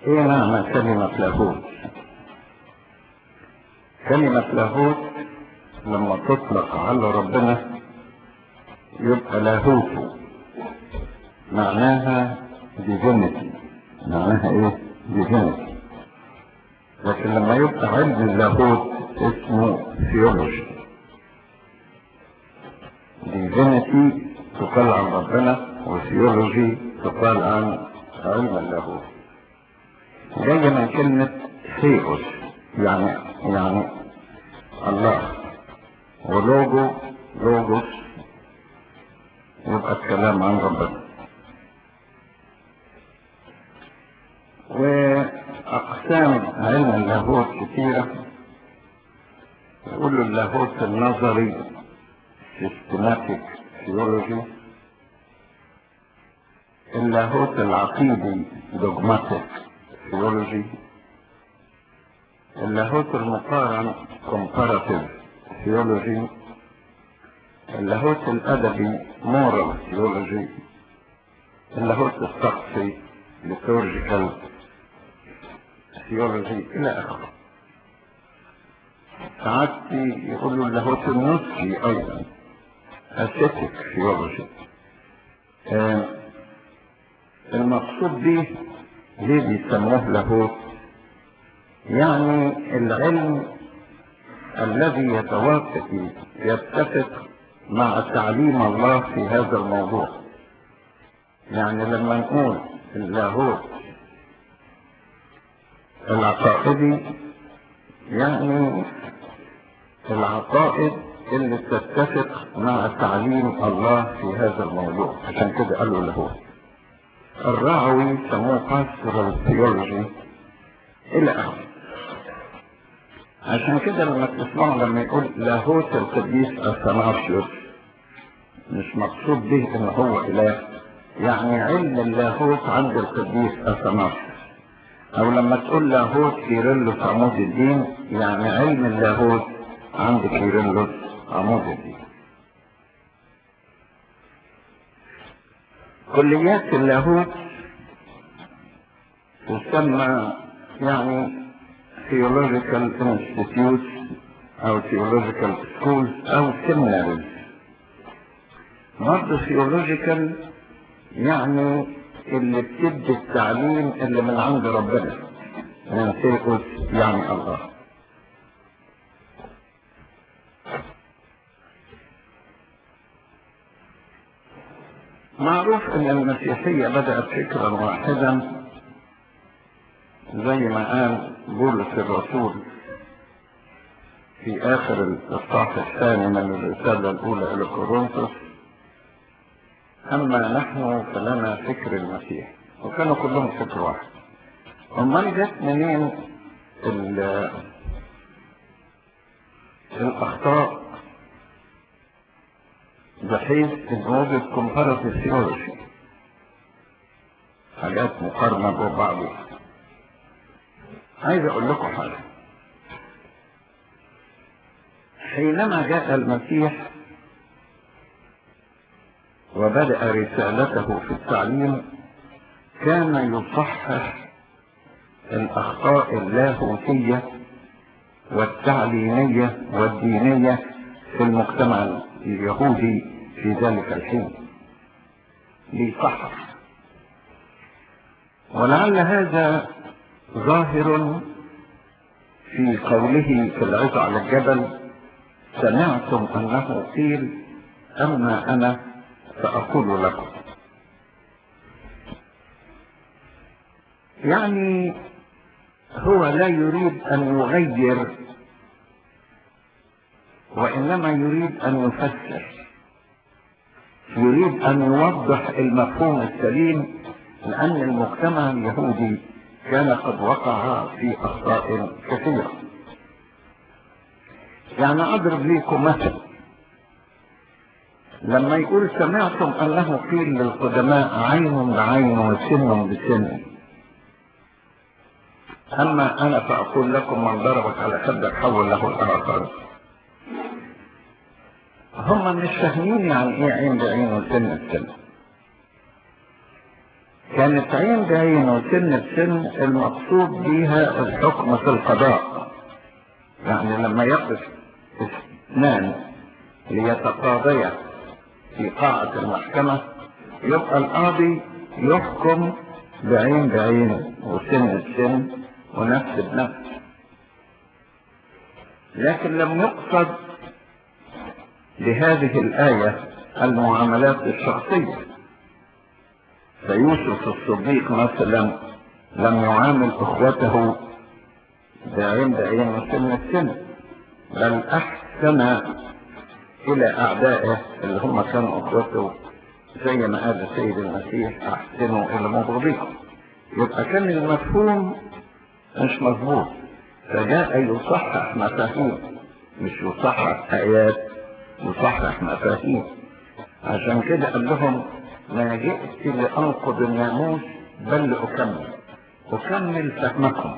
ايه معنى كلمة لاهوت كلمة لاهوت لما تطلق على ربنا يبقى لاهوت معناها ديفينيتي معناها ايه ديفينيتي لكن لما يبقى علم اللاهوت اسمه ثيولوجي ديفينيتي تقال عن ربنا وثيولوجي تقال عن علم اللاهوت جاية من كلمة ثيوس يعني يعني الله ولوجو لوجوس يبقى الكلام عن ربنا وأقسام علم اللاهوت كثيرة يقولوا اللاهوت النظري systematic theology اللاهوت العقيدي dogmatic theology اللاهوت المقارن comparative theology اللاهوت الأدبي moral theology اللاهوت الشخصي liturgical theology إلى آخره ساعات يقولوا اللاهوت النصفي أيضا ascetic theology آه المقصود به ليه بيسموه لاهوت يعني العلم الذي يتوافق يتفق مع تعليم الله في هذا الموضوع يعني لما نقول اللاهوت العقائدي يعني العقائد اللي تتفق مع تعليم الله في هذا الموضوع عشان كده قالوا لاهوت الرعوي سموه pastoral theology الى اخره عشان كده لما تسمعوا لما يقول لاهوت القديس اثناسيوس مش مقصود به ان هو اله يعني علم اللاهوت عند القديس اثناسيوس او لما تقول لاهوت كيرلس عمود الدين يعني علم اللاهوت عند كيرلس عمود الدين كليات اللاهوت تسمى يعني theological institutes او theological schools او seminaries برضه theological يعني اللي بتدي التعليم اللي من عند ربنا من ثيوس يعني الله معروف ان المسيحية بدأت فكرا واحدا زي ما قال بولس الرسول في اخر الاصحاح الثاني من الرسالة الاولى الى كورنثوس اما نحن فلنا فكر المسيح وكانوا كلهم فكر واحد امال جت منين الاخطاء بحيث ان وجد comparative theology حاجات مقارنة ببعضها عايز اقول لكم حاجة حينما جاء المسيح وبدأ رسالته في التعليم كان يصحح الأخطاء اللاهوتية والتعليمية والدينية في المجتمع اليهودي في ذلك الحين ليصحح ولعل هذا ظاهر في قوله في العظة على الجبل سمعتم أنه قيل أما أنا فأقول لكم يعني هو لا يريد أن يغير وإنما يريد أن يفسر يريد أن يوضح المفهوم السليم لأن المجتمع اليهودي كان قد وقع في أخطاء كثيرة يعني أضرب لكم مثل لما يقول سمعتم أنه قيل للقدماء عين بعين وسن بسن أما أنا فأقول لكم من ضربك على خدك حول له الآخر هم مش فاهمين يعني إيه عين بعين وسن بسن كانت عين بعين وسن بسن المقصود بيها الحكم في القضاء يعني لما يقف اثنان ليتقاضيا في قاعة المحكمة يبقى القاضي يحكم بعين بعين وسن بسن ونفس بنفس لكن لم يقصد بهذه الآية المعاملات الشخصية فيوسف الصديق مثلا لم يعامل اخوته بعين بعين وسن السن بل احسن الى اعدائه اللي هم كانوا اخوته زي ما قال السيد المسيح احسنوا الى مبغضيكم يبقى كان المفهوم مش مظبوط فجاء يصحح مفاهيم مش يصحح ايات يصحح مفاهيم عشان كده قال لهم ما جئت لأنقض الناموس بل لأكمل أكمل فهمكم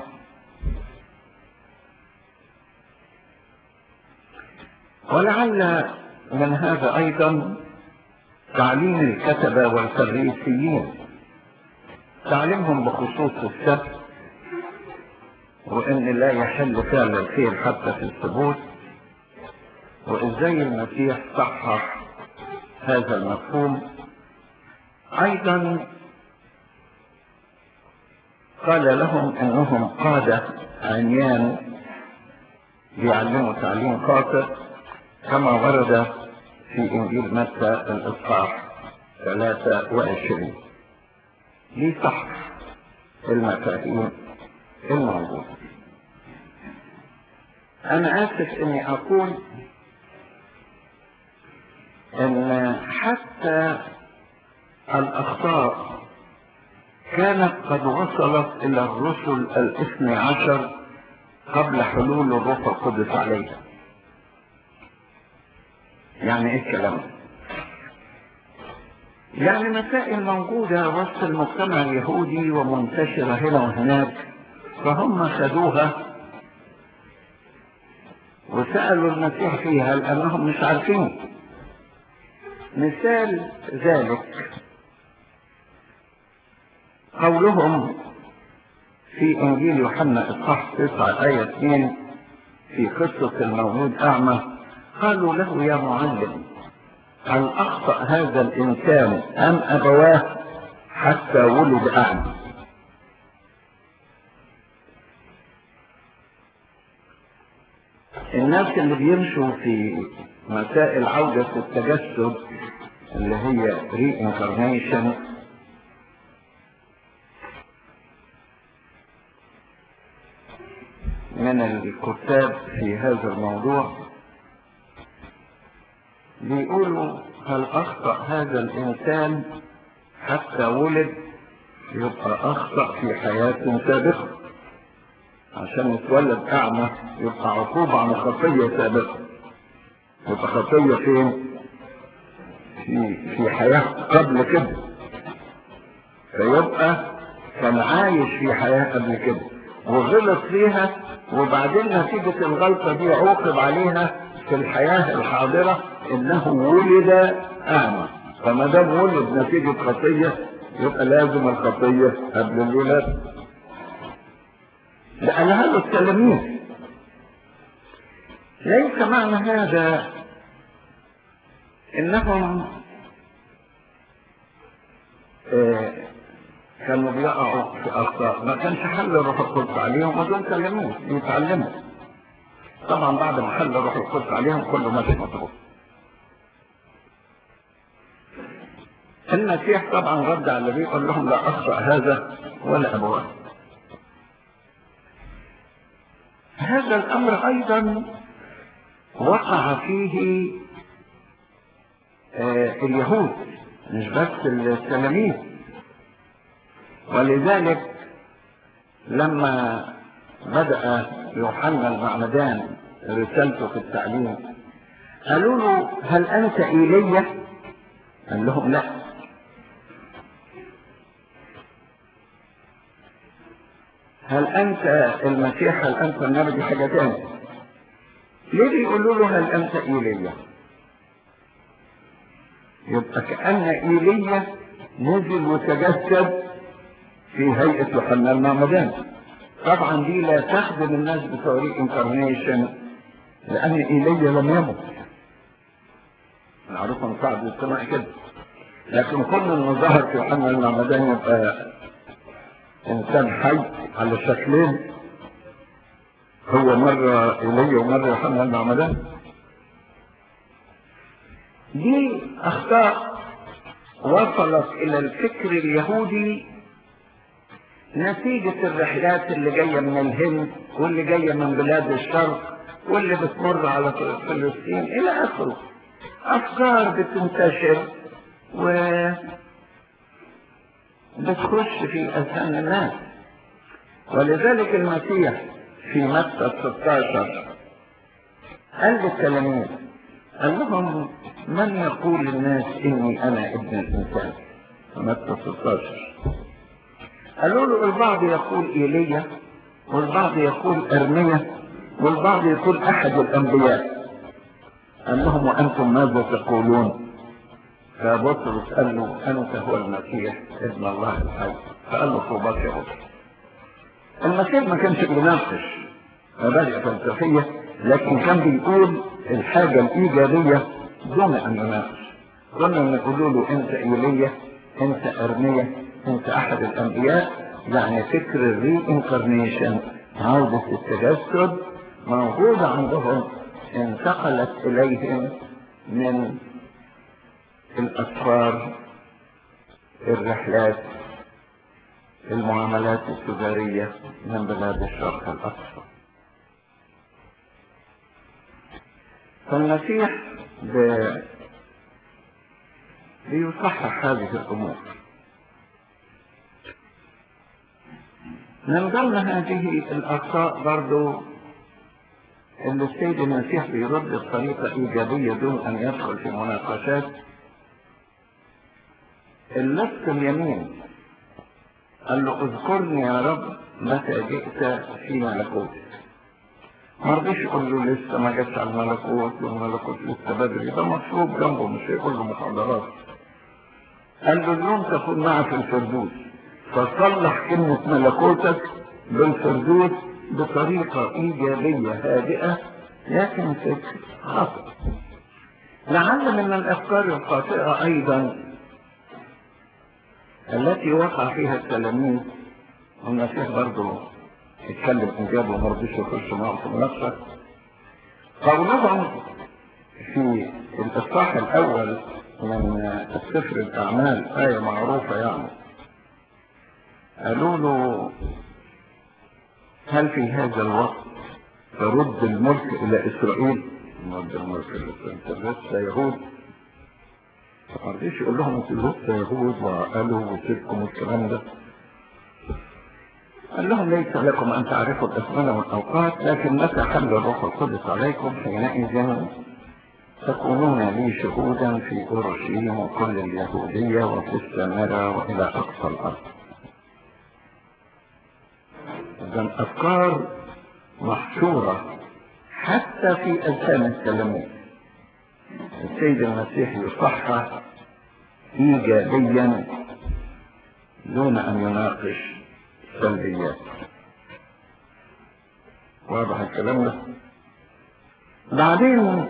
ولعل من هذا أيضا تعليم الكتبة والفريسيين تعليمهم بخصوص السبت وإن لا يحل فعل الخير حتى في الثبوت وإزاي المسيح صحح هذا المفهوم ايضا قال لهم انهم قادة عميان بيعلموا تعليم خاطئ كما ورد في انجيل متى الاصحاح 23 لصح المفاهيم الموجودة انا اسف اني اقول ان حتى الأخطاء كانت قد وصلت إلى الرسل الاثني عشر قبل حلول الروح القدس عليها يعني ايه الكلام يعني مسائل موجودة وسط المجتمع اليهودي ومنتشرة هنا وهناك فهم خدوها وسألوا المسيح فيها لأنهم مش عارفين مثال ذلك قولهم في انجيل يوحنا اصحاح 9 ايه 2 في قصه المولود اعمى قالوا له يا معلم هل اخطا هذا الانسان ام ابواه حتى ولد اعمى الناس اللي بيمشوا في مسائل عودة التجسد اللي هي reincarnation من الكتاب في هذا الموضوع بيقولوا هل أخطأ هذا الإنسان حتى ولد يبقى أخطأ في حياة سابقة عشان يتولد أعمى يبقى عقوبة عن خطية سابقة يبقى خطية فين؟ في في حياة قبل كده فيبقى كان عايش في حياة قبل كده وغلط فيها وبعدين نتيجة الغلطة دي عوقب عليها في الحياة الحاضرة انه ولد اعمى فما دام ولد نتيجة خطية يبقى لازم الخطية قبل الولادة لأن هذا التلاميذ ليس معنى هذا انهم آه كانوا بيقعوا في اخطاء ما كانش حل الروح القدس عليهم ودول تلاميذ يتعلموا طبعا بعد ما حل الروح القدس عليهم كله ماشي مظبوط المسيح طبعا رد على الذي قال لهم لا اخطا هذا ولا ابواه هذا الامر ايضا وقع فيه آه اليهود مش بس التلاميذ ولذلك لما بدأ يوحنا المعمدان رسالته في التعليم قالوا له هل أنت إيليا؟ قال لهم لا هل أنت المسيح هل أنت النبي دي حاجة تانية ليه بيقولوا له هل أنت إيليا؟ يبقى كأن إيليا نزل وتجسد في هيئة يوحنا المعمدان طبعا دي لا تخدم الناس بتوع الانكارنيشن لأن إيليا لم يمت معروف من صعب السماء كده لكن كل انه ظهر في يوحنا المعمدان يبقى انسان حي على شكلين هو مرة ايليا ومرة يوحنا المعمدان دي اخطاء وصلت الى الفكر اليهودي نتيجة الرحلات اللي جاية من الهند واللي جاية من بلاد الشرق واللي بتمر على فلسطين الى اخره افكار بتنتشر و بتخش في اذهان الناس ولذلك المسيح في متى 16 قال للتلاميذ قال لهم من يقول الناس اني انا ابن الانسان في متى 16 قالوا له البعض يقول ايليا والبعض يقول ارميا والبعض يقول احد الانبياء قال لهم وانتم ماذا تقولون فبطرس قال له انت هو المسيح ابن الله الحي فقال له طوباك يا بطرس المسيح ما كانش بيناقش مبادئ فلسفيه لكن كان بيقول الحاجه الايجابيه دون ان يناقش كنا نقول له انت ايليا انت ارميا انت احد الانبياء يعني فكر الري انكارنيشن عودة التجسد موجودة عندهم انتقلت اليهم من الاسفار الرحلات المعاملات التجارية من بلاد الشرق الاقصى فالمسيح ب... بيصحح هذه الامور من ضمن هذه الاخطاء برضو ان السيد المسيح بيرد بطريقة ايجابية دون ان يدخل في مناقشات اللص اليمين قال له اذكرني يا رب متى جئت في ملكوتك ما رضيش يقول له لسه ما جاتش على الملكوت والملكوت لسه بدري ده مشروب جنبه مش هيقول له محاضرات قال له اليوم تكون معي في الفردوس فصلح كلمة ملكوتك بالفردوس بطريقة إيجابية هادئة لكن فكر خاطئ لعل من الأفكار الخاطئة أيضا التي وقع فيها التلاميذ والمسيح برضه اتكلم إيجابي وما رضيش يخش معهم في المناقشة قولهم في الإصحاح الأول من السفر الأعمال آية معروفة يعني قالوا له هل في هذا الوقت ترد الملك إلى إسرائيل؟ رد الملك إلى إسرائيل أنت لسه يهود ما رضيش يقول لهم أنتوا لسه يهود وقالوا وسيبكم الكلام ده قال لهم ليس لكم أن تعرفوا الأزمنة والأوقات لكن متى حل الروح القدس عليكم حينئذ تكونون لي شهودا في أورشليم وكل اليهودية وفي السامرة وإلى أقصى الأرض إذا أفكار محشورة حتى في أذهان التلاميذ السيد المسيح يصحح إيجابيا دون أن يناقش سلبيات واضح الكلام ده بعدين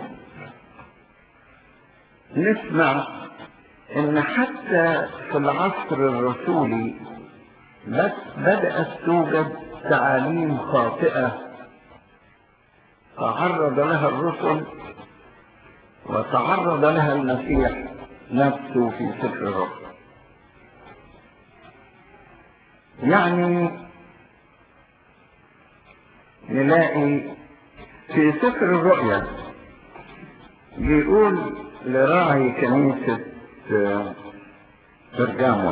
نسمع ان حتى في العصر الرسولي بس بدأت توجد تعاليم خاطئة تعرض لها الرسل وتعرض لها المسيح نفسه في سفر الرسل يعني نلاقي في سفر الرؤيا بيقول لراعي كنيسة برجاموس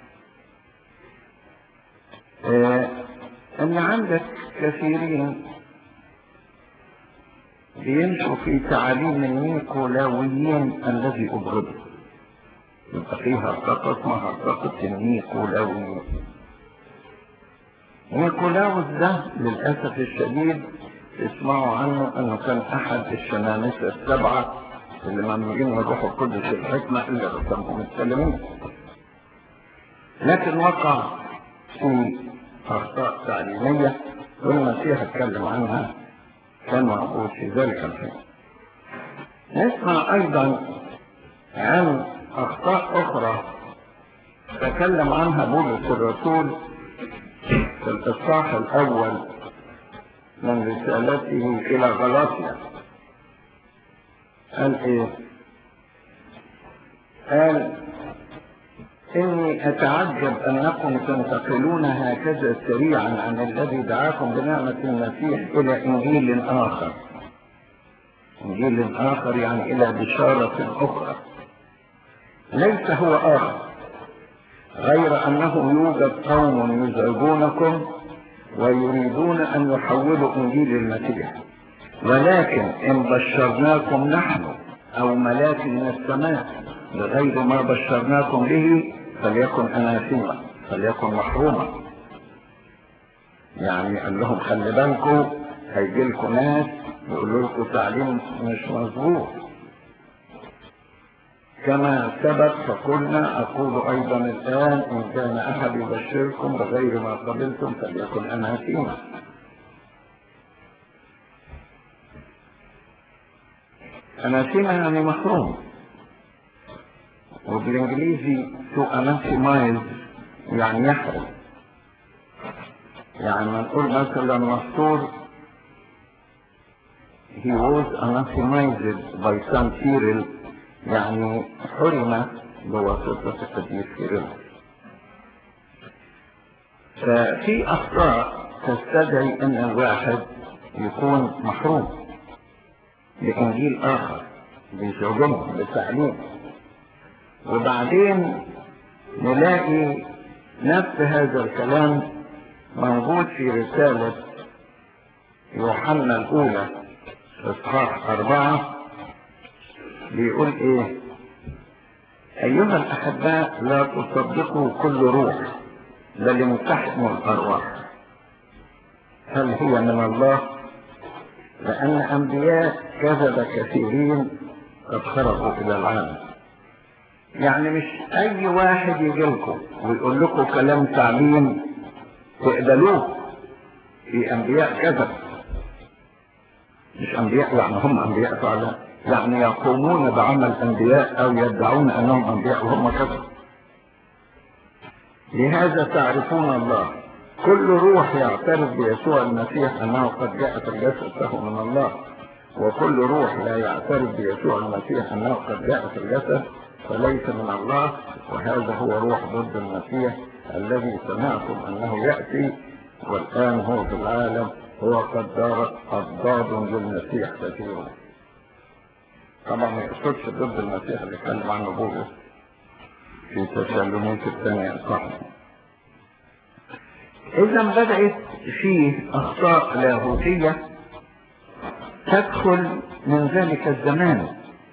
آه ان عندك كثيرين بيمشوا في تعاليم النيكولاويين الذي ابغضه يبقى فيها هرطقة اسمها هرطقة النيكولاويين نيكولاوس ده للأسف الشديد تسمعوا عنه انه كان احد الشمامسة السبعة اللي ممنوعين من الروح القدس الحكمة اللي رسمهم التلاميذ لكن وقع في أخطاء تعليمية والمسيح اتكلم عنها كان موجود في ذلك الحين نسمع أيضا عن أخطاء أخرى تكلم عنها بولس الرسول في الإصحاح الأول من رسالته إلى غلاطيا قال إيه؟ قال إني أتعجب أنكم تنتقلون هكذا سريعا عن الذي دعاكم بنعمة المسيح إلى إنجيل آخر إنجيل آخر يعني إلى بشارة أخرى ليس هو آخر غير أنه يوجد قوم يزعجونكم ويريدون أن يحولوا إنجيل المسيح ولكن إن بشرناكم نحن أو ملاك من السماء بغير ما بشرناكم به فليكن أناثيما فليكن محروما يعني قال لهم خلي بالكم هيجي لكم ناس يقولوا لكم تعليم مش مظبوط كما سبق فقلنا أقول أيضا الآن إن كان أحد يبشركم بغير ما قبلتم فليكن أناثيما أناثيما يعني محروم وبالإنجليزي to anathemize يعني يحرم يعني ما نقول مثلا مسطور he was anathemized by San Cyril يعني حرم بواسطة القديس كيرل ففي أخطاء تستدعي أن الواحد يكون محروم بإنجيل آخر بزوجهم بتعليم وبعدين نلاقي نفس هذا الكلام موجود في رسالة يوحنا الأولى إصحاح أربعة بيقول إيه أيها الأحباء لا تصدقوا كل روح بل امتحنوا الأرواح هل هي من الله لأن أنبياء كذب كثيرين قد خرجوا إلى العالم يعني مش أي واحد يجي لكم ويقول لكم كلام تعليم تقبلوه في أنبياء كذب مش أنبياء يعني هم أنبياء فعلا يعني يقومون بعمل أنبياء أو يدعون أنهم أنبياء وهم كذب لهذا تعرفون الله كل روح يعترف بيسوع المسيح أنه قد جاء في الجسد فهو من الله وكل روح لا يعترف بيسوع المسيح أنه قد جاء في الجسد فليس من الله وهذا هو روح ضد المسيح الذي سمعتم أنه يأتي والآن هو في العالم هو قد دار أضداد للمسيح كثيرا طبعا ما يقصدش ضد المسيح اللي اتكلم عنه بولس في تسالونيك الثانية صح إذا بدأت فيه أخطاء لاهوتية تدخل من ذلك الزمان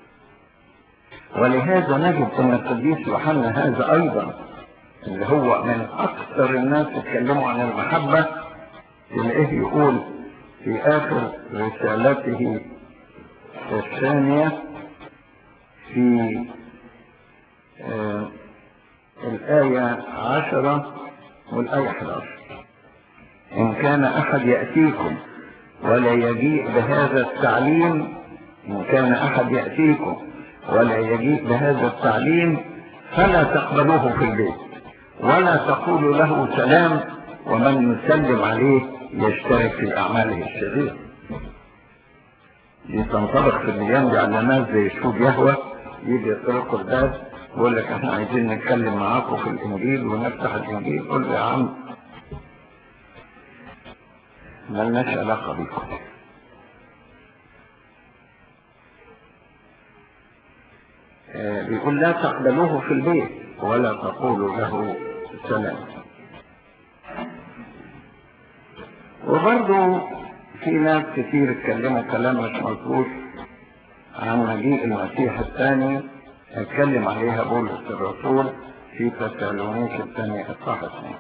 ولهذا نجد أن القديس يوحنا هذا أيضا اللي هو من أكثر الناس اتكلموا عن المحبة تلاقيه يقول في آخر رسالته الثانية في آه الآية عشرة والآية 11 إن كان أحد يأتيكم ولا يجيء بهذا التعليم إن كان أحد يأتيكم ولا يجيء بهذا التعليم فلا تقبلوه في البيت ولا تقولوا له سلام ومن يسلم عليه يشترك في أعماله الشريرة دي تنطبق في الايام دي على ناس زي شهود يهوى يجي يطرقوا الباب يقول لك احنا عايزين نتكلم معاكم في الانجيل ونفتح الانجيل قول له يا عم ملناش علاقة بيكم آه بيقول لا تقبلوه في البيت ولا تقولوا له سلام وبرضه في ناس كتير اتكلموا كلام مش مظبوط عن مجيء المسيح الثاني اتكلم عليها بولس الرسول في تسالونيك الثاني اصحاح اثنين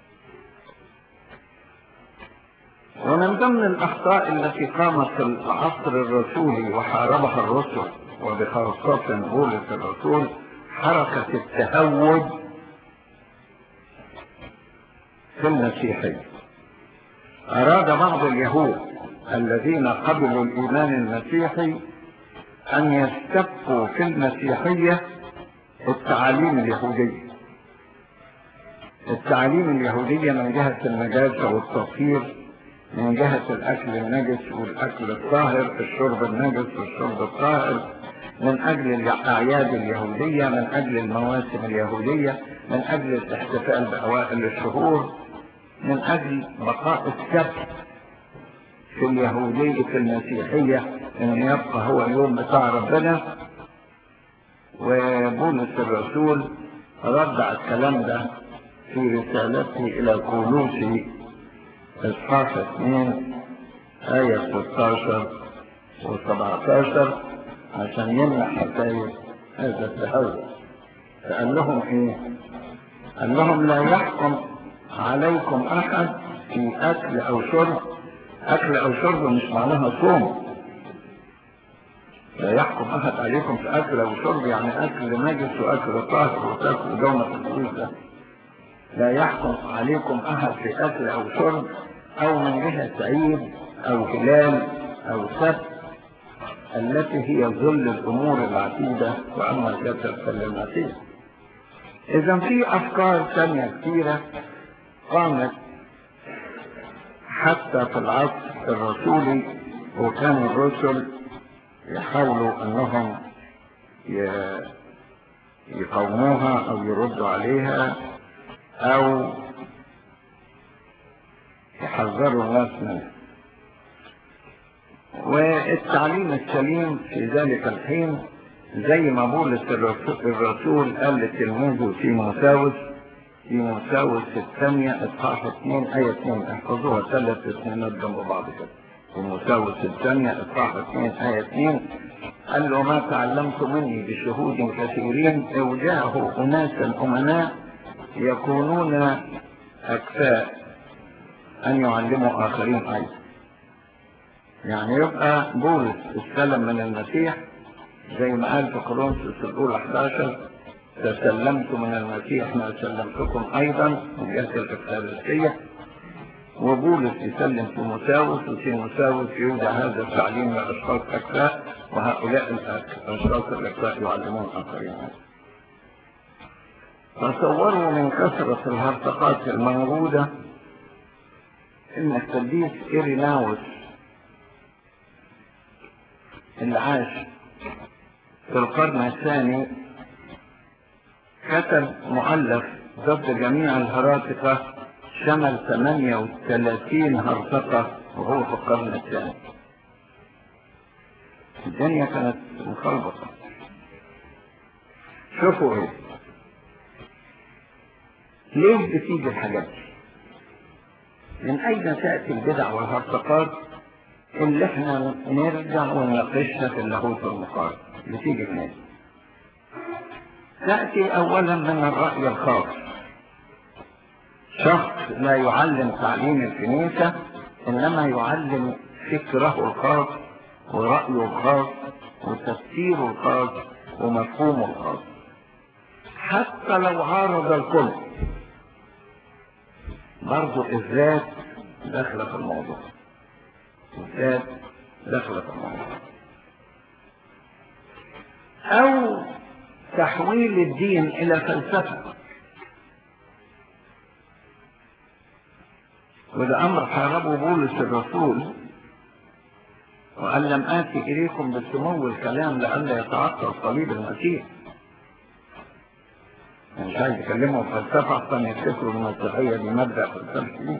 ومن ضمن الاخطاء التي قامت في العصر الرسولي وحاربها الرسل وبخاصة بولس الرسول حركة التهود في المسيحية أراد بعض اليهود الذين قبلوا الإيمان المسيحي أن يستبقوا في المسيحية التعاليم اليهودية التعاليم اليهودية من جهة النجاسة والتطهير من جهة الأكل النجس والأكل الطاهر الشرب النجس والشرب الطاهر من أجل الأعياد اليهودية من أجل المواسم اليهودية من أجل الاحتفال بأوائل الشهور من أجل بقاء السبت في اليهودية في المسيحية أن يبقى هو اليوم بتاع ربنا وبولس الرسول رد على الكلام ده في رسالته إلى كولوسي إصحاح 2 آية 16 و 17 عشان يمنع حكاية هذا التهور فقال لهم إيه؟ قال لهم لا يحكم عليكم أحد في أكل أو شرب أكل أو شرب مش معناها صوم لا يحكم أحد عليكم في أكل أو شرب يعني أكل نجس وأكل طاهر وتاكل جونة الفلوس ده لا يحكم عليكم أحد في أكل أو شرب أو من جهة عيد أو هلال أو سبت التي هي ظل الأمور العتيدة وأما الجسد فللمسيح إذا في أفكار ثانية كثيرة قامت حتى في العصر الرسولي وكان الرسل يحاولوا أنهم يقوموها أو يردوا عليها أو يحذروا الناس منها والتعليم السليم في ذلك الحين زي ما بولس الرسول قال لتلميذه تيموثاوس تيموثاوس الثانية اصحاح 2 آية 2 احفظوها ثلاث اثنينات جنب بعض كده تيموثاوس الثانية اصحاح 2 آية 2 قال له ما تعلمت مني بشهود كثيرين اوجاه اناسا امناء يكونون اكفاء ان يعلموا اخرين ايضا يعني يبقى بولس استلم من المسيح زي ما قال في كورنثوس الاولى 11 تسلمت من المسيح ما سلمتكم ايضا من جهه الافخارستيه وبولس يسلم تيموثاوس وتيموثاوس يوجع هذا التعليم لاشخاص اكفاء وهؤلاء الاشخاص الاكفاء يعلمون اخرين تصوروا من كثرة الهرطقات الموجودة ان القديس إيريناوس اللي عاش في القرن الثاني كتب مؤلف ضد جميع الهراطقة شمل 38 هرطقة وهو في القرن الثاني الدنيا كانت مخلبطة شوفوا ايه ليه بتيجي الحاجات دي من اين تأتي البدع والهرطقات اللي احنا نرجع ونناقشها في اللاهوت المقارن بتيجي منين تأتي اولا من الرأي الخاص شخص لا يعلم تعليم الكنيسة انما يعلم فكره الخاص ورأيه الخاص وتفسيره الخاص ومفهومه الخاص حتى لو عارض الكل برضو الذات داخلة في الموضوع الذات داخلة في الموضوع او تحويل الدين الى فلسفة وده امر حاربه بولس الرسول وقال لم آتي إليكم بسمو الكلام لئلا يتعطل صليب المسيح مش عايز يكلموا فلسفة عشان يفتكروا المسيحية دي مبدأ فلسفي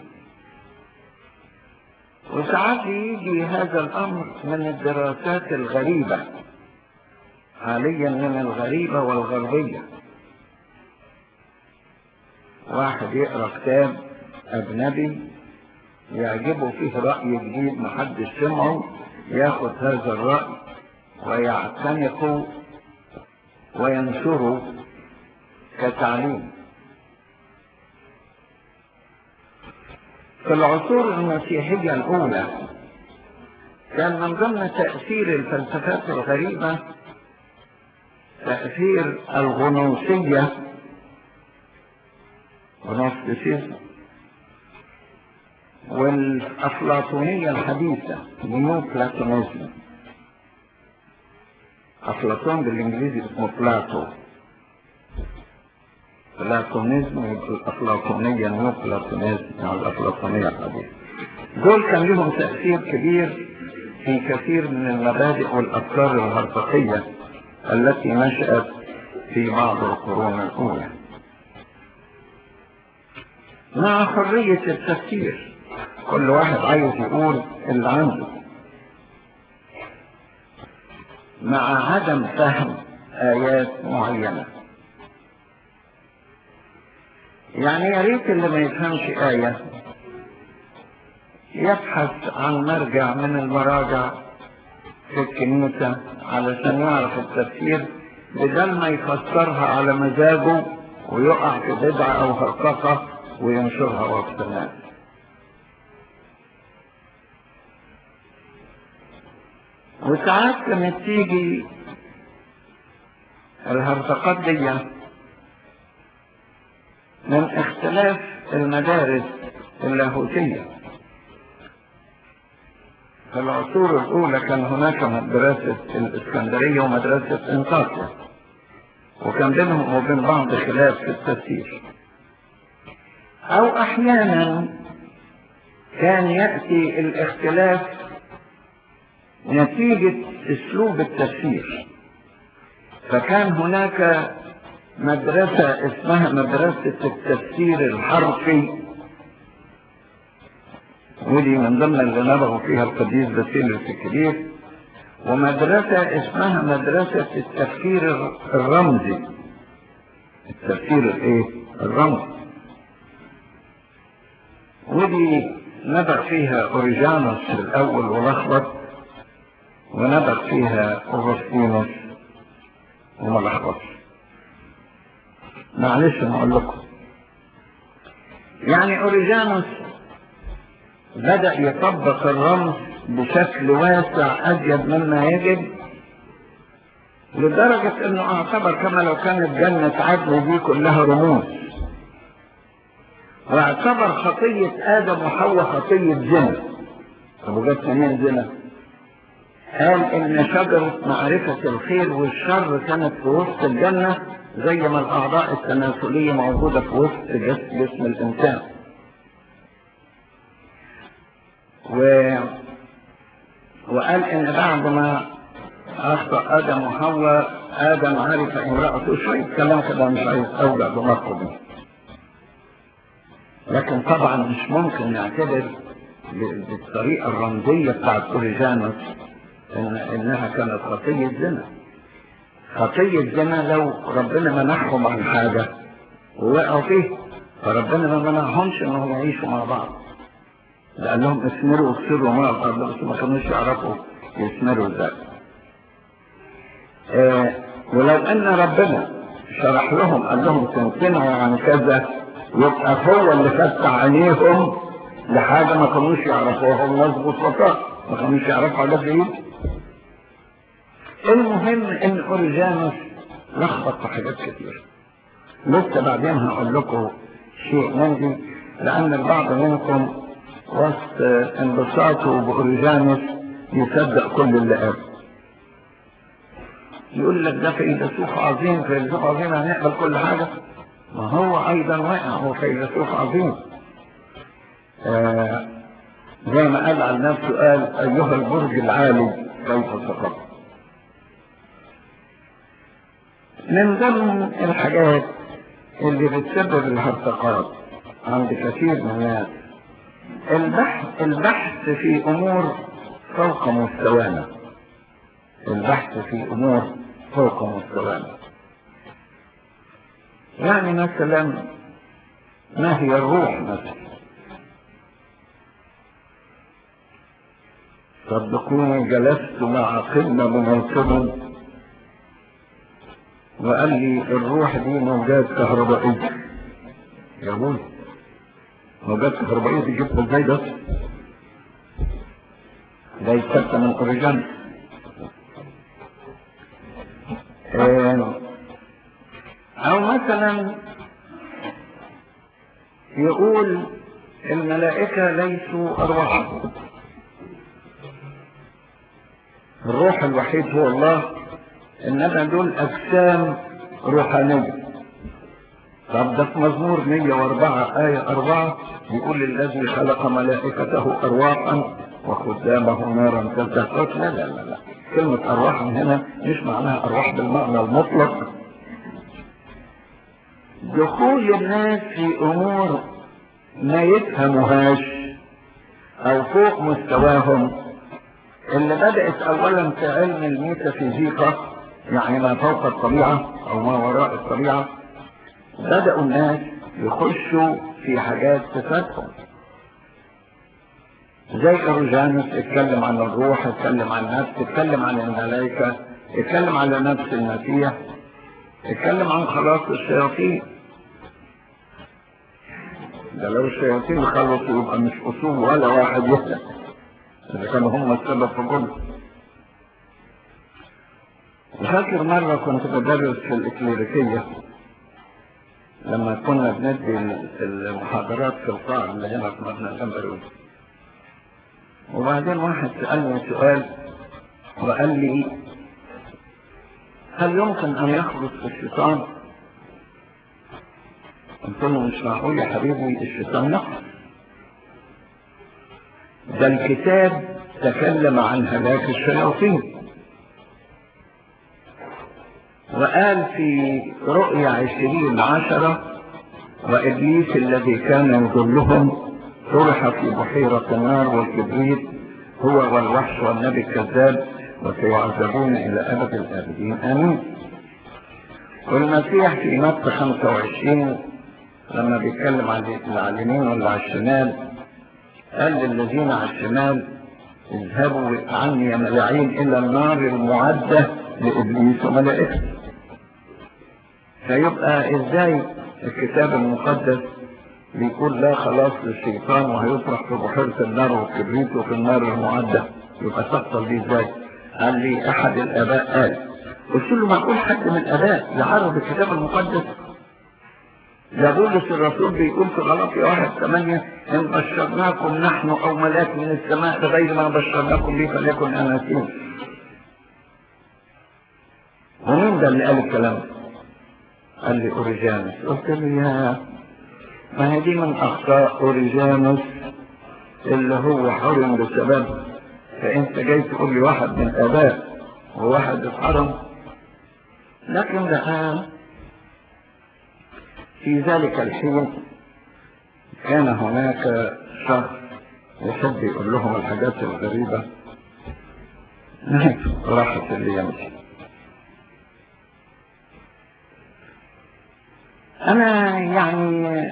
وساعات يجي هذا الأمر من الدراسات الغريبة حاليا من الغريبة والغربية واحد يقرأ كتاب أجنبي يعجبه فيه رأي جديد محدش سمعه ياخد هذا الرأي ويعتنقه وينشره كتعليم في العصور المسيحية الأولى كان من ضمن تأثير الفلسفات الغريبة تأثير الغنوصية غنوصيسيزم والأفلاطونية الحديثة نيو بلاتونيزم أفلاطون بالإنجليزي اسمه بلاتو بلاتونيزم والأفلاطونية نيو بلاتونيزم يعني الأفلاطونية الحديثة دول كان لهم تأثير كبير في كثير من المبادئ والأفكار الهرطقية التي نشأت في بعض القرون الأولى مع حرية التفكير كل واحد عايز يقول اللي عنده مع عدم فهم آيات معينة يعني يا ريت اللي ما يفهمش آية يبحث عن مرجع من المراجع في الكنيسة علشان يعرف التفسير بدل ما يفسرها على مزاجه ويقع في بدعة أو هرطقة وينشرها وسط الناس وساعات لما تيجي الهرطقات دي من اختلاف المدارس اللاهوتية في العصور الأولى كان هناك مدرسة الإسكندرية ومدرسة انطاكيا وكان بينهم وبين بعض خلاف في التفسير أو أحيانا كان يأتي الاختلاف نتيجة أسلوب التفسير فكان هناك مدرسة اسمها مدرسة التفسير الحرفي ودي من ضمن اللي نبغوا فيها القديس باسيليوس الكبير ومدرسة اسمها مدرسة التفكير الرمزي التفكير الايه الرمزي ودي نبغ فيها اوريجانوس في الاول ولخبط ونبغ فيها اغسطينوس وما لخبطش معلش نقول لكم يعني اوريجانوس بدأ يطبق الرمز بشكل واسع أزيد مما يجب لدرجة انه اعتبر كما لو كانت جنة عدن دي كلها رموز واعتبر خطية آدم وحواء خطية زنا طب وجت منين زنا؟ قال ان شجرة معرفة الخير والشر كانت في وسط الجنة زي ما الاعضاء التناسلية موجودة في وسط جسم الانسان و... وقال ان بعد ما اخطا ادم وحواء ادم عرف امراته شويه كلام كده مش عايز اوجع دماغه بيه لكن طبعا مش ممكن نعتبر بالطريقه الرمزيه بتاعت اوريجانوس إن انها كانت خطيه زنا خطيه زنا لو ربنا منحهم عن حاجه ووقعوا فيه فربنا ما منعهمش انهم يعيشوا مع بعض قال لهم اسمروا واكسروا مع الارض بس ما كانوش يعرفوا يسمروا ازاي آه ولو ان ربنا شرح لهم قال لهم تمتنعوا عن كذا يبقى هو اللي فتح عينيهم لحاجه ما كانوش يعرفوها الناس بسطاء ما كانوش يعرفوا حاجات زي المهم ان اوريجانوس لخبط في حاجات كتير لسه بعدين هقول لكم شيء من دي لان البعض منكم وسط انبساطه بأوريجانوس يصدق كل اللي قال يقول لك ده فيلسوف عظيم فيلسوف عظيم هنقبل كل حاجة ما هو أيضا واقع هو فيلسوف عظيم آه زي ما قال عن نفسه قال أيها البرج العالي كيف سقط من ضمن الحاجات اللي بتسبب الهرطقات عند كثير من الناس البحث البحث في امور فوق مستوانا البحث في امور فوق مستوانا يعني مثلا ما هي الروح مثلا صدقوني جلست مع قمة منصب وقال لي الروح دي موجات كهربائية يا ابوي موجات كهربائية دي جبتها ازاي ده؟ ده يتكتب من اوريجان او مثلا يقول الملائكة ليسوا أرواح الروح الوحيد هو الله إنما دول أجسام روحانية طب ده في مزمور 104 آية 4 بيقول الذي خلق ملائكته أرواحا وخدامه نارا تلتهب لا لا لا لا كلمة أرواح هنا مش معناها أرواح بالمعنى المطلق دخول الناس في أمور ما يفهموهاش أو فوق مستواهم اللي بدأت أولا في علم الميتافيزيقا يعني ما فوق الطبيعة أو ما وراء الطبيعة بدأوا الناس يخشوا في حاجات تفاتهم زي أوروجانوس اتكلم عن الروح اتكلم عن النفس اتكلم عن الملائكة اتكلم على نفس المسيح اتكلم عن خلاص الشياطين ده لو الشياطين خلصوا يبقى مش أصول ولا واحد يهلك إذا كانوا هم السبب في كله وفاكر مرة كنت بدرس في الإكليريكية لما كنا بندي المحاضرات في القاعة اللي هنا في مبنى الأمبروي وبعدين واحد سألني سؤال وقال لي هل يمكن أن يخلص الشيطان؟ قلت له مش معقول يا حبيبي الشيطان يخلص ده الكتاب تكلم عن هلاك الشياطين وقال في رؤيا عشرين عشرة وإبليس الذي كان يضلهم طرح في بحيرة النار والكبريت هو والوحش والنبي الكذاب وسيعذبون إلى أبد الآبدين آمين والمسيح في متى 25 لما بيتكلم عن العالمين واللي على الشمال قال للذين على الشمال اذهبوا عني يا ملاعين إلى النار المعدة لإبليس وملائكته فيبقى ازاي الكتاب المقدس بيقول لا خلاص للشيطان وهيطرح في بحيرة النار والكبريت وفي النار المعدة يبقى تحصل دي ازاي؟ قال لي احد الاباء قال قلت له معقول حد من الاباء يعرض الكتاب المقدس ده بولس الرسول بيقول في غلطي واحد ثمانية إن بشرناكم نحن أو ملاك من السماء بغير ما بشرناكم به فليكن أناسين ومين ده اللي قال الكلام ده؟ قال لي أوريجانوس قلت له يا ما هي دي من أخطاء أوريجانوس اللي هو حرم بسبب فأنت جاي تقول لي واحد من الآباء وواحد اتحرم لكن ده في ذلك الحين كان هناك شخص يحب يقول لهم الحاجات الغريبة راحت اللي يمشي أنا يعني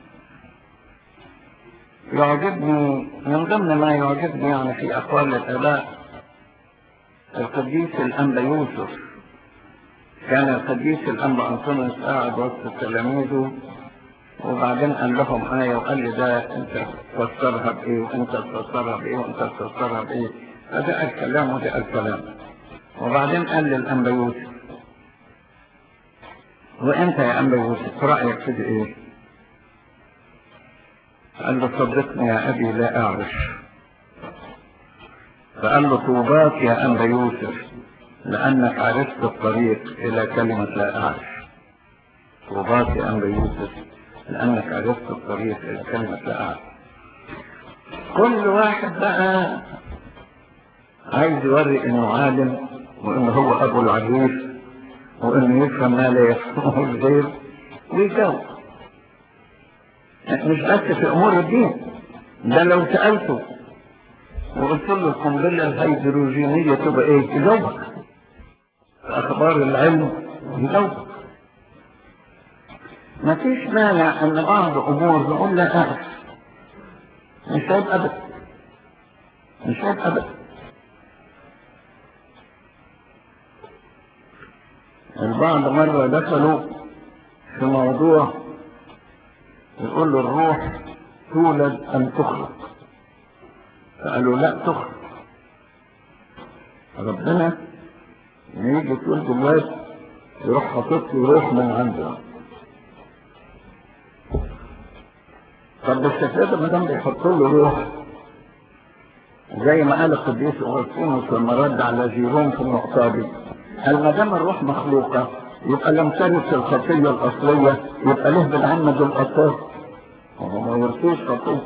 يعجبني من ضمن ما يعجبني يعني في أقوال الآباء القديس الأنبا يوسف كان القديس الأنبا أنطونيوس قاعد وسط تلاميذه وبعدين قال لهم آية وقال لي ده أنت تفسرها بإيه وأنت تفسرها بإيه وأنت تفسرها بإيه فده قال كلام وده قال كلام وبعدين قال للأنبا يوسف وانت يا انبا يوسف رأيك في ايه قال له صدقني يا ابي لا اعرف فقال له طوباك يا انبا يوسف لانك عرفت الطريق الى كلمة لا اعرف طوباك يا انبا يوسف لانك عرفت الطريق الى كلمة لا اعرف كل واحد بقى عايز يوري انه عالم وانه هو ابو العريف وانه يفهم ما لا يفهمه الغير ويجاوب مش بس في امور الدين ده لو سألته وقلت له القنبلة الهيدروجينية تبقى ايه يجاوبك في اخبار العلم يجاوبك ما فيش مانع ان بعض امور نقول لا اعرف مش عيب ابدا مش عيب ابدا البعض مرة دخلوا في موضوع يقول له الروح تولد أم تخلق فقالوا لا تخلق ربنا لما يجي تولد الواد يروح حاطط له روح من عنده طب بالشكل ده ما دام بيحطوا له روح زي ما قال القديس اغسطينوس لما رد على جيرون في النقطه دي قال ما دام الروح مخلوقه يبقى لم ترث الخطيه الاصليه يبقى له بالعمد الاطهار هو ما يرثوش خطيه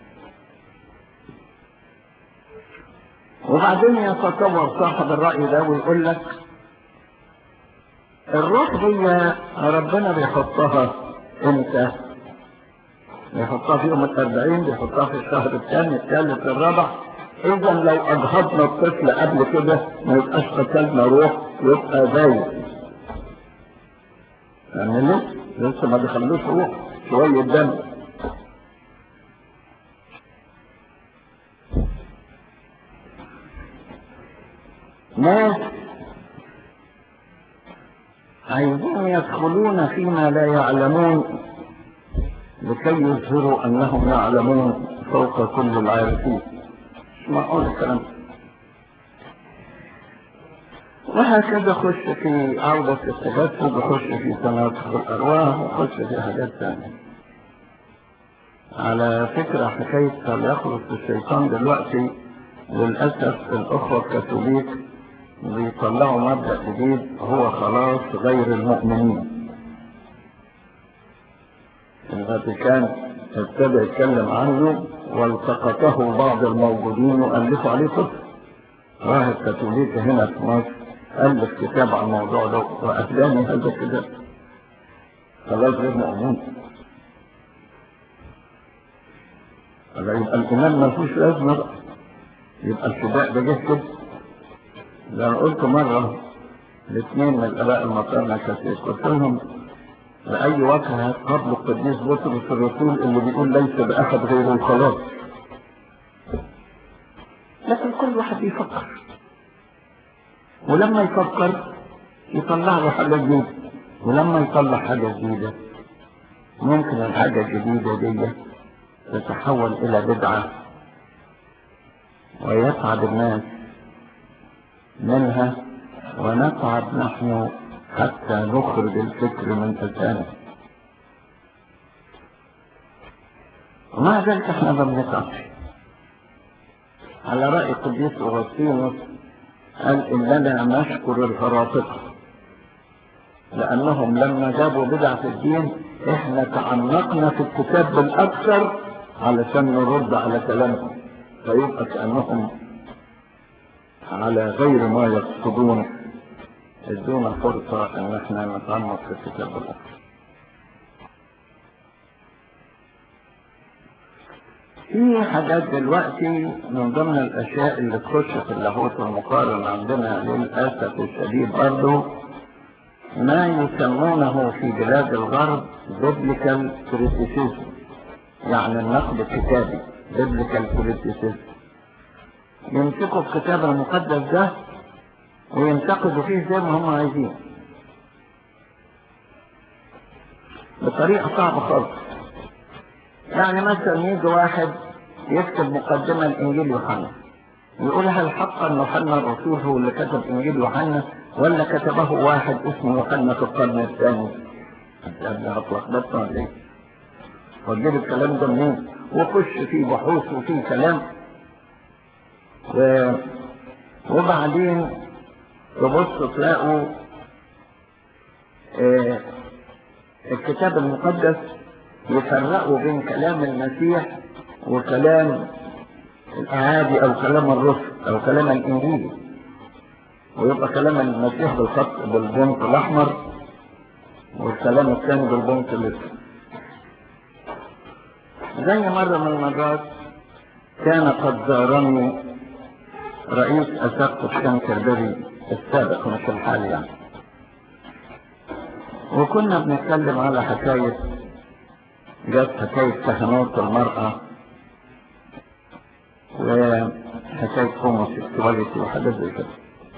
وبعدين يتصور صاحب الرأي ده ويقول لك الروح دي ربنا بيحطها امتى؟ بيحطها في يوم الأربعين بيحطها في الشهر الثاني الثالث الرابع إذا لو أجهضنا الطفل قبل كده ما يبقاش قتلنا روح يبقى زي يعني لسه لسه ما دخلوش روح شوية دم ناس عايزين يدخلون فيما لا يعلمون لكي يظهروا انهم يعلمون فوق كل العارفين مش معقول الكلام وهكذا خش في عودة التجسد وخش في تناقض الأرواح وخش في حاجات ثانية على فكرة حكاية فليخلص الشيطان دلوقتي للأسف الأخوة الكاثوليك بيطلعوا مبدأ جديد هو خلاص غير المؤمنين الفاتيكان ابتدى يتكلم عنه والتقطه بعض الموجودين وألفوا عليه طفل واحد كاثوليك هنا في مصر ألف كتاب عن الموضوع ده وأهداني هذا الكتاب خلاص غير مؤمنين يبقى الإيمان ما فيهوش لازمة بقى يبقى الفداء ده جه كده زي ما قلت مرة الاثنين من الآباء المطارنة كثير قلت لهم لأي وجه قبل القديس بطرس الرسول اللي بيقول ليس بأحد غير الخلاص لكن كل واحد يفكر ولما يفكر يطلع له حاجة جديدة ولما يطلع حاجة جديدة ممكن الحاجة الجديدة دي تتحول إلى بدعة ويسعد الناس منها ونتعب نحن حتى نخرج الفكر من أذهانه ومع ذلك احنا ما بنتعبش على رأي القديس أغسطينوس قال إننا نشكر الهراطقة لأنهم لما جابوا بدعة في الدين احنا تعمقنا في الكتاب بالأكثر علشان نرد على كلامهم فيبقى كأنهم على غير ما يقصدون ادونا فرصة ان احنا نتعمق في الكتاب الاكثر في حاجات دلوقتي من ضمن الاشياء اللي تخش في اللاهوت المقارن عندنا للاسف الشديد برضه ما يسمونه في بلاد الغرب بيبليكال كريتيسيزم يعني النقد الكتابي بيبليكال كريتيسيزم يمسكوا الكتاب المقدس ده وينتقدوا فيه زي ما هم عايزين بطريقة صعبة خالص يعني مثلا يجي واحد يكتب مقدمة لإنجيل يوحنا يقول هل حقا يوحنا الرسول هو اللي كتب إنجيل يوحنا ولا كتبه واحد اسمه يوحنا في القرن الثاني؟ يعني هتلخبطنا ولا ايه؟ وتجيب الكلام ده منين؟ وخش فيه بحوث وفيه كلام و... وبعدين تبص تلاقوا آه الكتاب المقدس يفرقوا بين كلام المسيح وكلام الأعادي أو كلام الرسل أو كلام الإنجيل ويبقى كلام المسيح بالخط بالبنط الأحمر والكلام الثاني بالبنط الأسود زي مرة من المرات كان قد زارني رئيس أساقف شنكربري السابق مش الحالي يعني وكنا بنتكلم على حكاية جت حكاية كهنوت المرأة وحكاية هوموسيكسواليتي وحاجات زي كده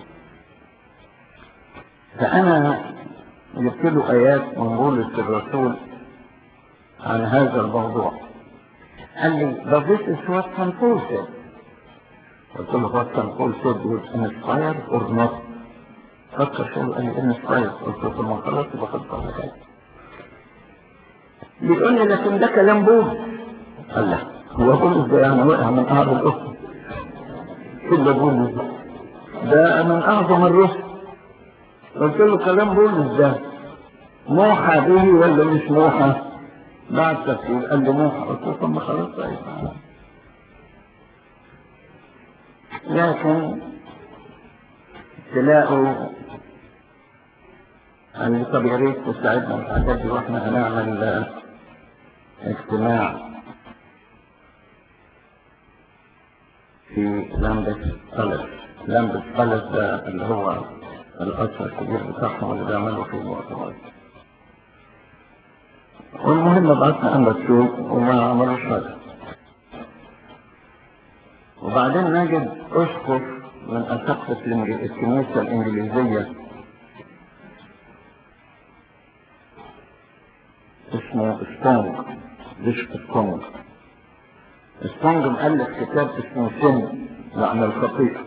فأنا جبت له آيات من بولس الرسول عن هذا الموضوع قال لي but this is what St. Paul said قلت له what St. Paul said was inspired or not فكر شوية قال لي inspired قلت له ما خلاص يبقى خلص على كده بيقول لي لكن ده كلام بولس قال له هو بولس ده يعني وقع من أعظم الأسر إلا بولس ده ده من أعظم الرسل قلت له كلام بولس ده موحى به ولا مش موحى بعد تفسير قال لي موحى قلت له طب ما خلاص طيب لكن تلاقوا قال لي طب يا ريت تساعدنا في الحاجات دي واحنا هنعمل آه، اجتماع في لامبس بلس لامبس بلس ده اللي هو القصر الكبير بتاعهم اللي بيعملوا فيه المؤتمرات والمهم بعتنا أمر السوق وما عملوش حاجة وبعدين نجد أسقف من أسقف الإنجل- الكنيسة الإنجليزية اسمه سبونج بيشوف سبونج سبونج مؤلف كتاب اسمه سن يعني الخطيئة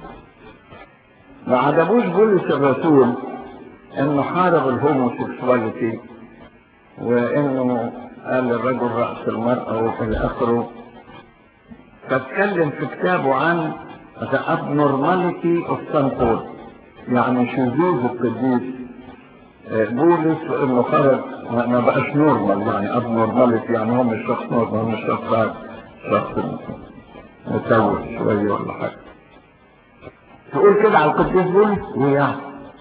ما عجبوش بولس الرسول انه حارب الهوموسيكسواليتي وانه قال الرجل رأس المرأة وفي اخره فاتكلم في كتابه عن the abnormality of St. Paul يعني شذوذ القديس آه، بولس انه خرج ما ما بقاش نورمال يعني اب نورماليتي يعني هو مش شخص نورمال هو مش شخص عادي شخص مسوي شويه ولا حاجه تقول كده على القديس بولس ويعني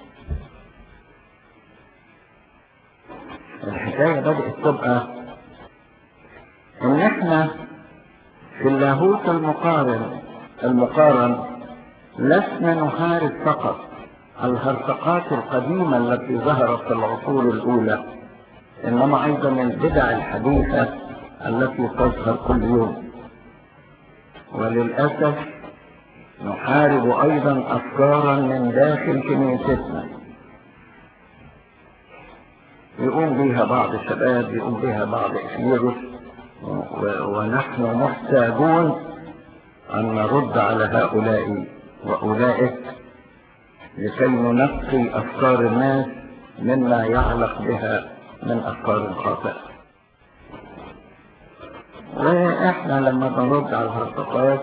الحكايه بدات تبقى ان احنا في اللاهوت المقارن المقارن لسنا نحارب فقط الهرطقات القديمة التي ظهرت في العصور الأولى إنما أيضا البدع الحديثة التي تظهر كل يوم وللأسف نحارب أيضا أفكارا من داخل كنيستنا يقوم بها بعض الشباب يقوم بها بعض إخيرس و- ونحن محتاجون أن نرد على هؤلاء وأولئك لكي ننقي أفكار الناس مما يعلق بها من أفكار خاطئة وإحنا لما بنرد على الهرطقات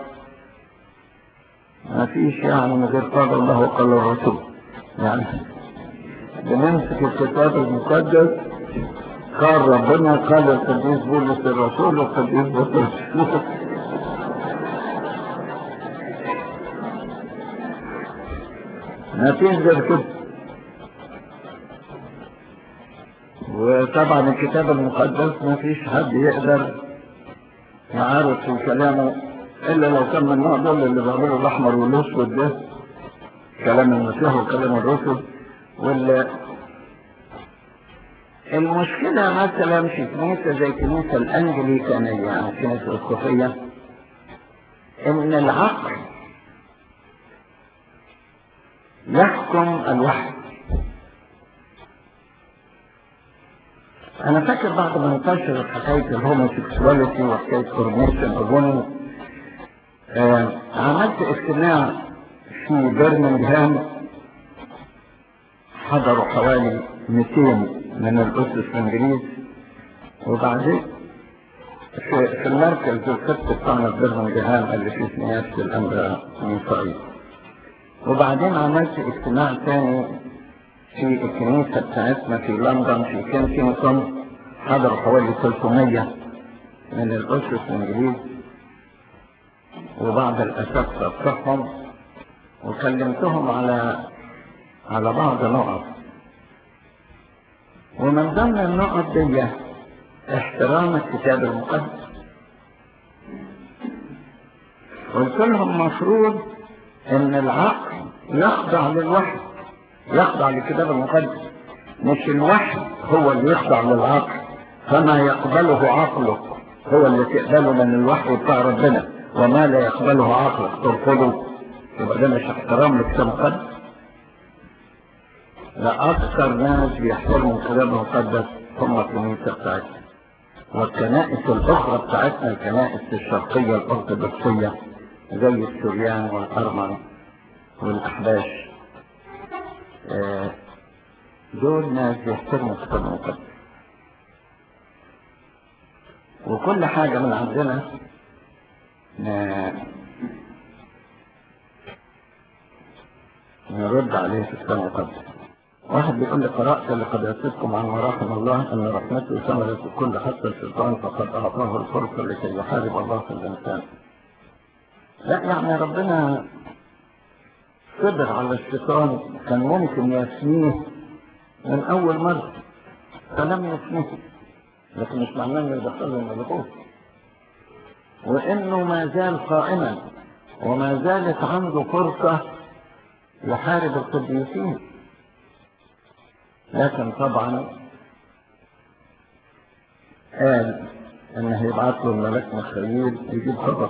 ما فيش يعني من غير قال الله وقال الرسول يعني بنمسك الكتاب المقدس قال ربنا قال القديس بولس الرسول والقديس بطرس ما فيش غير كده وطبعا الكتاب المقدس ما فيش حد يقدر يعارض في كلامه الا لو كان من النوع دول اللي بيعملوا الاحمر والاسود ده كلام المسيح وكلام الرسل وال المشكلة مثلا في كنيسة زي كنيسة الأنجليكانية يعني كنيسة الصوفية إن العقل يحكم الوحي انا فاكر بعد ما انتشرت حكايه الهوموسيكسواليتي وحكايه كورنيشن اظن آه عملت اجتماع في برمنجهام حضروا حوالي 200 من الاسس الانجليز وبعدين في, في المركز الخط بتاعنا في برمنجهام اللي فيه سياسه الانبا من صعيد وبعدين عملت اجتماع تاني في الكنيسة بتاعتنا في لندن في كنسينغتون حضروا حوالي 300 من الأسس الإنجليز وبعض الأساتذة بتوعهم وكلمتهم على على بعض نقط ومن ضمن النقط دي احترام الكتاب المقدس قلت لهم مفروض ان العقل يخضع للوحي يخضع للكتاب المقدس مش الوحي هو اللي يخضع للعقل فما يقبله عقلك هو اللي تقبله من الوحي بتاع ربنا وما لا يقبله عقلك ترفضه يبقى ده مش احترام للكتاب المقدس لا اكثر ناس بيحترموا الكتاب المقدس هم الكنيسه بتاعتنا والكنائس الاخرى بتاعتنا الكنائس الشرقيه الارثوذكسيه زي السوريان والارمن والاحباش آه، دول ناس بيحترموا الكتاب المقدس وكل حاجة من عندنا ن- نرد عليه في الكتاب المقدس واحد بيقول لي قرأت لقداستكم عن مراحم الله أن رحمته شملت الكل حتى الشيطان فقد أعطاه الفرصة لكي يحارب الله في الإنسان لا يعني ربنا صبر على الشيطان كان ممكن يفنيه من أول مرة فلم يفنيه لكن مش معناه انه يدخله الملكوت وانه ما زال قائما وما زالت عنده فرصة يحارب القديسين لكن طبعا قال ان هيبعت له الملك مخيل يجيب خبر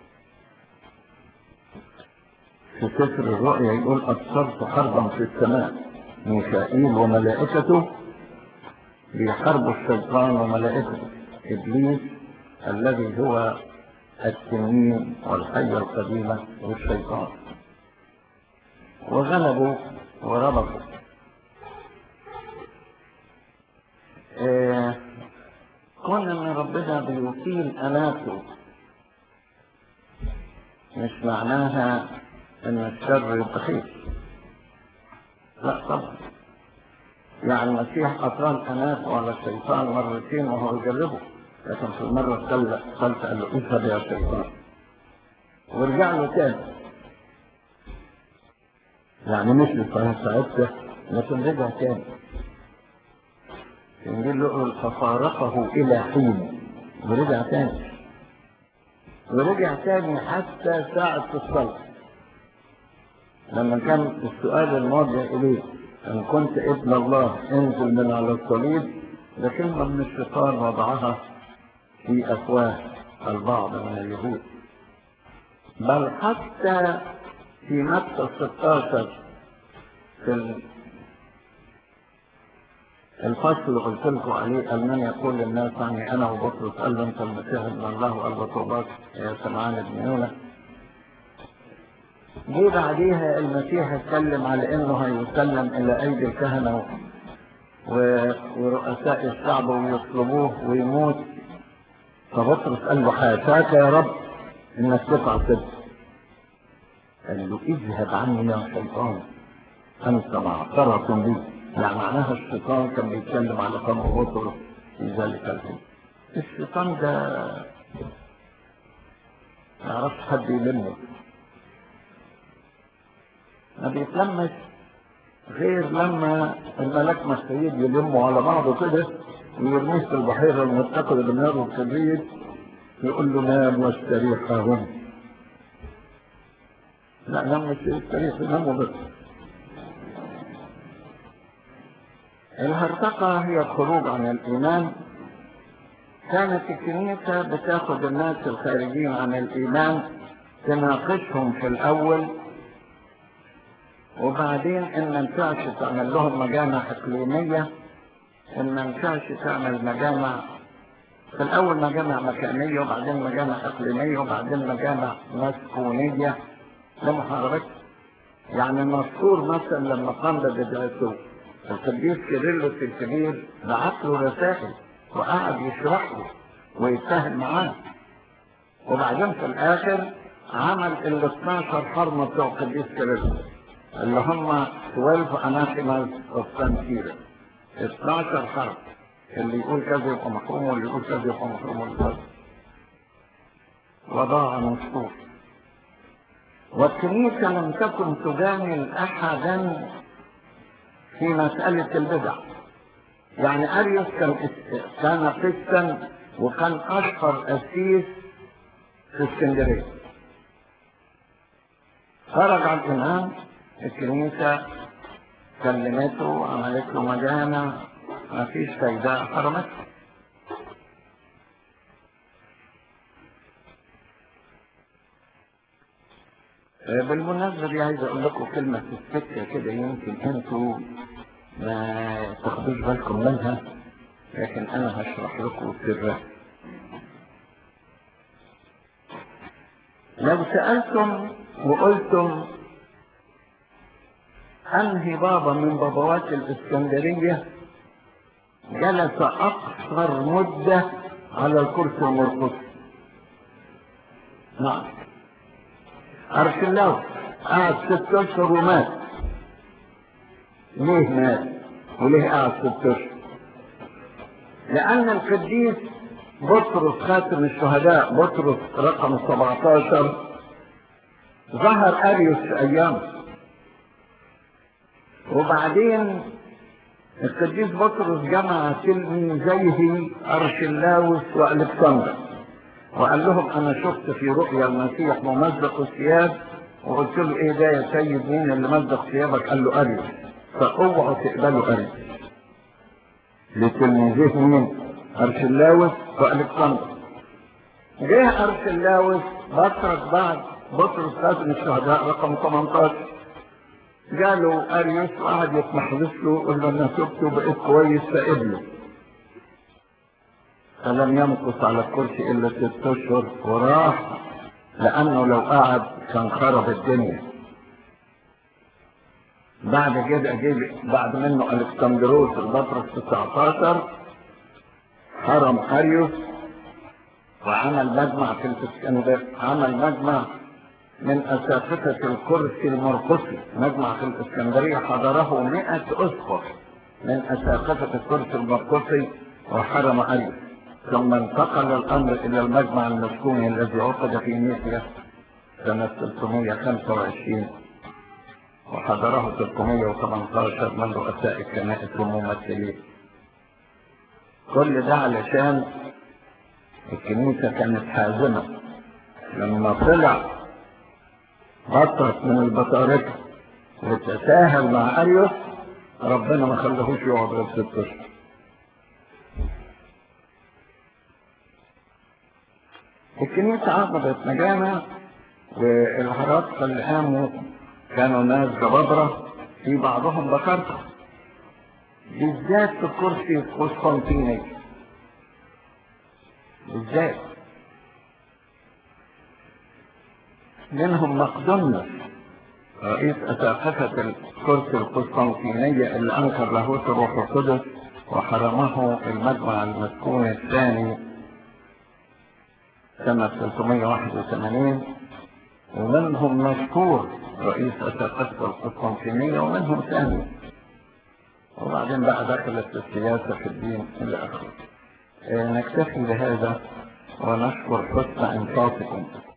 في سفر الرؤيا يقول أبصرت حربا في السماء ميكائيل وملائكته بيحاربوا الشيطان وملائكته إبليس الذي هو التنين والحية القديمة والشيطان وغلبوا وربطوا آه، كون ان ربنا بيطيل اناته مش معناها ان الشر يبقى خير لا طبعا يعني المسيح اطال اناته على الشيطان مرتين وهو يجربه لكن في المرة الثالثة الثالثة قال له اذهب يا شيطان ورجع له تاني يعني مش لصحيح ساعتها لكن رجع تاني إنجيل يقول ففارقه إلى حين ورجع تاني ورجع تاني حتى ساعة الصلاة لما كان السؤال الموجه إليه إن كنت ابن الله انزل من على الصليب ده كلمة من الشيطان وضعها في أفواه البعض من اليهود بل حتى في متى 16 في ال- الفصل اللي قلت لكم عليه قال من يقول للناس عني انا وبطرس قال له انت المسيح ابن الله وقال له طوباك يا سمعان ابن يونا جه بعديها المسيح اتكلم على انه هيسلم الى ايدي الكهنه و- ورؤساء الشعب ويطلبوه ويموت فبطرس قال له حاشاك يا رب انك تفعل كده قال له اذهب عني يا شيطان انت معصرة بي يعني معناها الشيطان كان بيتكلم على قبر بطرس في ذلك الحين الشيطان ده ما يعرفش حد يلمه ما بيتلمش غير لما الملاك مسيد يلموا على بعضه كده ويرميه في البحيرة المتقدة بالنار والكبريت يقول له نام واستريح هنا لا نام مش يستريح نام بس الهرطقة هي الخروج عن الإيمان كانت الكنيسة بتاخد الناس الخارجين عن الإيمان تناقشهم في الأول وبعدين إن ما ينفعش تعمل لهم مجامع إقليمية إن ما ينفعش تعمل مجامع في الأول مجامع مكانية وبعدين مجامع إقليمية وبعدين مجامع مسكونية لمحاربة يعني المذكور مثلا لما قام بدعته القديس كيرلس الكبير بعت له رسائل وقعد يشرح له ويتفاهم معاه وبعدين في الاخر عمل ال 12 حرمه بتوع القديس كيرلس اللي هم 12 اناثيماز اوف سانتيرا 12 حرب اللي يقول كذا يبقى محروم واللي يقول كذا يبقى محروم واللي كذا وضاع نصوص والكنيسة لم تكن تجامل أحدا في مسألة البدع يعني أريوس كان كان قسا وكان أشهر أسيس في اسكندرية خرج عن الإمام الكنيسة كلمته وعملت له مجامع ما فيش فايدة حرمته آه، بالمناسبة دي عايز أقول لكم كلمة في السكة كده يمكن أنتوا ما تاخدوش بالكم منها لكن أنا هشرح لكم سرها لو سألتم وقلتم أنهي بابا من بابوات الإسكندرية جلس أقصر مدة على الكرسي المرقص نعم أرسلاوس قعد ست أشهر ومات ليه مات وليه قعد ست أشهر لأن القديس بطرس خاتم الشهداء بطرس رقم 17 ظهر أريوس في أيامه وبعدين القديس بطرس جمع تلميذيه أرشلاوس وألكسندر وقال لهم أنا شفت في رؤيا المسيح ممزق الثياب وقلت له إيه ده يا سيد مين اللي مزق ثيابك؟ قال له أريوس فاوعوا تقبلوا أريوس لتلميذيه مين؟ أرشلاوس وألكسندر جه أرشلاوس بطرس بعد بطرس خاتم الشهداء رقم 18 جاله أريوس وقعد يتمحلس له قال له أنا تبت وبقيت كويس فقبله فلم يمكث على الكرسي إلا ست أشهر وراح لأنه لو قعد كان خرب الدنيا بعد كده جه بعد منه الكسندروس البطرس 19 حرم اريوس وعمل مجمع في الاسكندر عمل مجمع من اساتذه الكرسي المرقصي مجمع في الاسكندريه حضره 100 اسقف من اساتذه الكرسي المرقصي وحرم اريوس ثم انتقل الامر الى المجمع المسكوني الذي عقد في نيسيا سنه 325 وحضره 318 من رؤساء الكنائس والممثلين كل ده علشان الكنيسة كانت حازمة لما طلع بطرس من البطاركة وتساهل مع أريوس ربنا ما خلهوش يقعد غير ست أشهر الكنيسة عقدت مجامع والهرطقة اللي قاموا كانوا ناس جبابرة في بعضهم بكرة بالذات في كرسي قسطنطيني بالذات منهم مقدونيوس رئيس أساقفة الكرسي القسطنطينية اللي أنكر لاهوت الروح القدس وحرمه المجمع المسكون الثاني سنة 381 ومنهم مشكور رئيس أساقفة القسطنطينية ومنهم ثاني وبعدين بقى دخلت السياسة في الدين إلى آخره نكتفي بهذا ونشكر حسن إنصاتكم